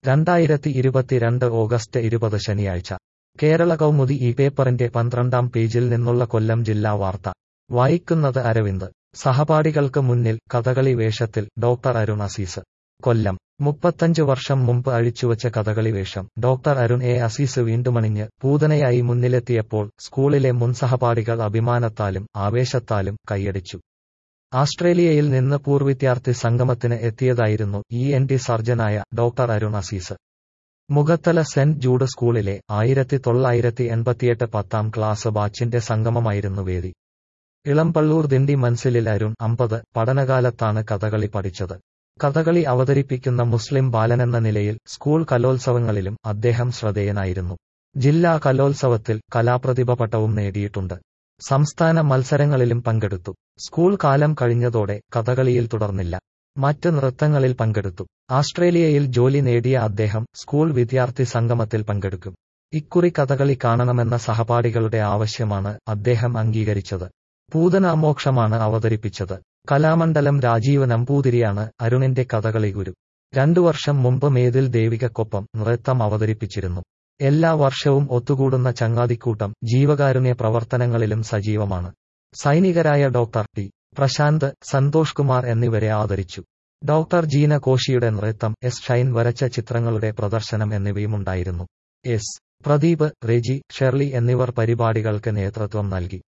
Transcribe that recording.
രണ്ടായിരത്തി ഇരുപത്തിരണ്ട് ഓഗസ്റ്റ് ഇരുപത് ശനിയാഴ്ച കേരള കൗമുദി ഈ പേപ്പറിന്റെ പന്ത്രണ്ടാം പേജിൽ നിന്നുള്ള കൊല്ലം ജില്ലാ വാർത്ത വായിക്കുന്നത് അരവിന്ദ് സഹപാഠികൾക്ക് മുന്നിൽ കഥകളി വേഷത്തിൽ ഡോക്ടർ അരുൺ അസീസ് കൊല്ലം മുപ്പത്തഞ്ച് വർഷം മുമ്പ് അഴിച്ചുവച്ച കഥകളി വേഷം ഡോക്ടർ അരുൺ എ അസീസ് വീണ്ടുമണിഞ്ഞ് പൂതനയായി മുന്നിലെത്തിയപ്പോൾ സ്കൂളിലെ മുൻ സഹപാഠികൾ അഭിമാനത്താലും ആവേശത്താലും കൈയടിച്ചു ആസ്ട്രേലിയയിൽ നിന്ന് പൂർവിദ്യാർത്ഥി സംഗമത്തിന് എത്തിയതായിരുന്നു ഇ എൻ ടി സർജനായ doctor Arun Azeez Mukhathala saint Jude സ്കൂളിലെ ആയിരത്തി തൊള്ളായിരത്തി എൺപത്തിയെട്ട് പത്താം ക്ലാസ് ബാച്ചിന്റെ സംഗമമായിരുന്നു വേദി ഇളംപള്ളൂർ ദിണ്ടി മൻസിലിൽ അരുൺ അമ്പത് പഠനകാലത്താണ് കഥകളി പഠിച്ചത് കഥകളി അവതരിപ്പിക്കുന്ന മുസ്ലിം ബാലനെന്ന നിലയിൽ സ്കൂൾ കലോത്സവങ്ങളിലും അദ്ദേഹം ശ്രദ്ധേയനായിരുന്നു ജില്ലാ കലോത്സവത്തിൽ കലാപ്രതിഭ പട്ടവും നേടിയിട്ടുണ്ട് സംസ്ഥാന മത്സരങ്ങളിലും പങ്കെടുത്തു സ്കൂൾ കാലം കഴിഞ്ഞതോടെ കഥകളിയിൽ തുടർന്നില്ല മറ്റ് നൃത്തങ്ങളിൽ പങ്കെടുത്തു ആസ്ട്രേലിയയിൽ ജോലി നേടിയ അദ്ദേഹം സ്കൂൾ വിദ്യാർത്ഥി സംഗമത്തിൽ പങ്കെടുക്കും ഇക്കുറി കഥകളി കാണണമെന്ന സഹപാഠികളുടെ ആവശ്യമാണ് അദ്ദേഹം അംഗീകരിച്ചത് പൂതനാമോക്ഷമാണ് അവതരിപ്പിച്ചത് കലാമണ്ഡലം രാജീവ് നമ്പൂതിരിയാണ് അരുണിന്റെ കഥകളി ഗുരു രണ്ടു വർഷം മുമ്പ് മേതിൽ ദേവികക്കൊപ്പം നൃത്തം അവതരിപ്പിച്ചിരുന്നു എല്ലാ വർഷവും ഒത്തുകൂടുന്ന ചങ്ങാതിക്കൂട്ടം ജീവകാരുണ്യ പ്രവർത്തനങ്ങളിലും സജീവമാണ് സൈനികരായ ഡോക്ടർ ടി പ്രശാന്ത് സന്തോഷ് കുമാർ എന്നിവരെ ആദരിച്ചു ഡോക്ടർ ജീന കോശിയുടെ നൃത്തം എസ് ഷൈൻ വരച്ച ചിത്രങ്ങളുടെ പ്രദർശനം എന്നിവയുമുണ്ടായിരുന്നു എസ് പ്രദീപ് റെജി ഷെർലി എന്നിവർ പരിപാടികൾക്ക് നേതൃത്വം നൽകി